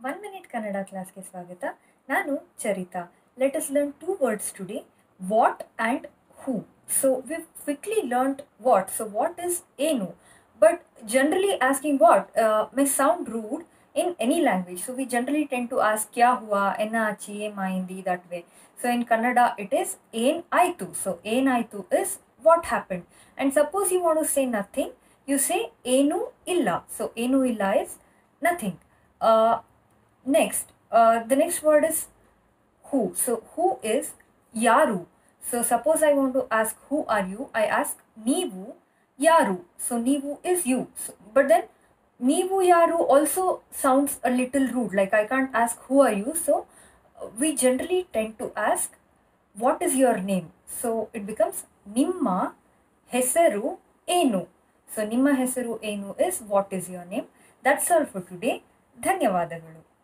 One minute Kannada ಕ್ಲಾಸ್ಗೆ ಸ್ವಾಗತ ನಾನು Charitha let us learn two words today what and who so we quickly learned what so what is ಏನು but generally asking what may sound rude in any language. So we generally tend to ask kya hua, enna achi, ye maindi that way. So in Kannada it is en aitu. So en aitu is what happened. And suppose you want to say nothing, you say enu illa. So enu illa is nothing. Uh, next, uh, the next word is who. So who is yaru. So suppose I want to ask who are you, I ask neevu yaru. So neevu is you. So, but then Neevu Yaru also sounds a little rude. Like I can't ask who are you. So uh, we generally tend to ask what is your name. So it becomes Nimma Hesaru Enu. So Nimma Hesaru Enu is what is your name. That's all for today. ಧನ್ಯವಾದಗಳು